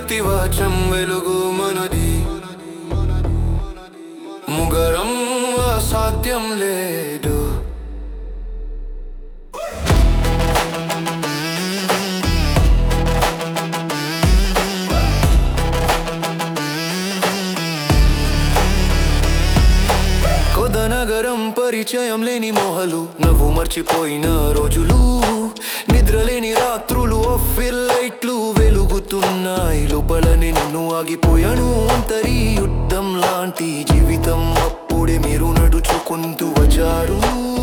ప్రతివచం వెలుగు మనది ముగరం అసాధ్యం లేదు కొదనగరం పరిచయం లేని మొహలు నవ్వు మర్చిపోయిన రోజులు నిద్రలేని రాత్రులు ఆఫిల్ లైట్లు వెలుగుతున్నాయి లోపల నిన్ను ఆగిపోయాను అంతరి యుద్ధం లాంటి జీవితం అప్పుడే మీరు నడుచుకుంటూ వచ్చారు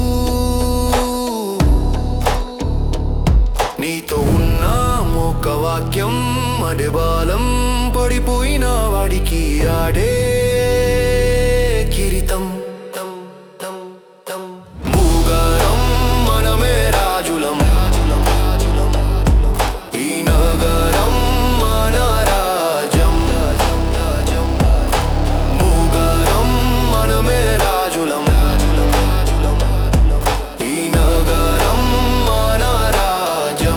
నీతో ఉన్న ఒక వాక్యం అడే బాలం పడిపోయిన వాడికి ఆడే కిరీటం తం, తం, తం. మూగారం మనమే రాజులం ఈ నగరం మన రాజ్యం మూగారం మనమే రాజులం ఈ నగరం మన రాజ్యం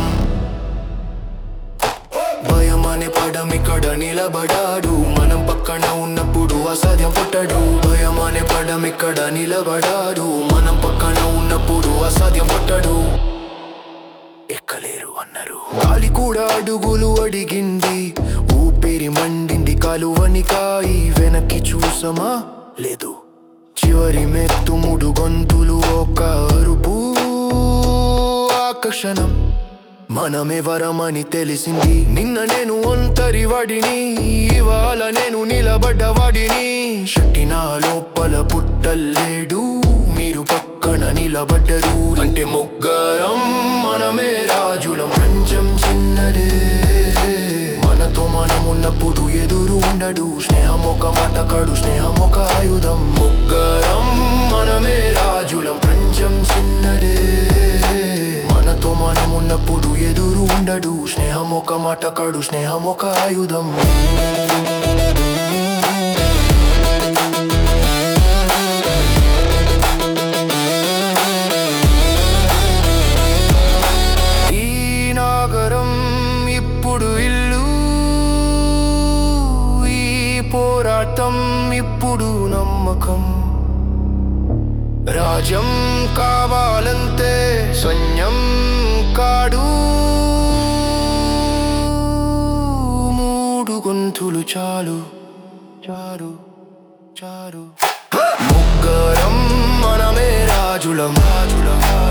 భయం అనే పడం ఇక్కడ నిలబడాడు మనం పక్కన ఉన్నప్పుడు అసాధ్యం పుట్టడు భయం అనే పడం ఇక్కడ నిలబడాడు మనం పక్కన ఉన్నప్పుడు అసాధ్యం పుట్టడు ఎక్కలేరు అన్నారు గాలి కూడా అడుగులు అడిగింది ఊపిరి మండింది కాలువని కాయి వెనక్కి చూసమా లేదు చివరి మెత్తు మూడు గొంతులు ఒక అరుపు ఆకర్షణం మనమెవరమని తెలిసింది నిన్న నేను ఒంటరి వాడిని ఇవాళ నేను నిలబడ్డవాడిని శక్తి నా లోపల పుట్టలేడు మీరు పక్కన నిలబడ్డరు అంటే ముగ్గరం మనమే రాజులం ప్రపంచం చిన్నదే మనతో మనం ఉన్నప్పుడు ఎదురు ఉండడు స్నేహం ఒక మాటకాడు స్నేహం ఒక ఆయుధం ముగ్గరం మనమే రాజులం ప్రపంచం చిన్నదే మనతో మనం ఉన్నప్పుడు ఎదురు ఉండడు స్నేహం ఒక మాటకాడు స్నేహం ఒక ఆయుధం ఈ నగరం ఇప్పుడు ఇల్లు ఈ పోరాటం ఇప్పుడు నమ్మకం రాజ్యం కావాలంటే సైన్యం కాడు మూడు గొంతులు చాలు చారు చారు ముగ్గరం మనమే రాజులం రాజులం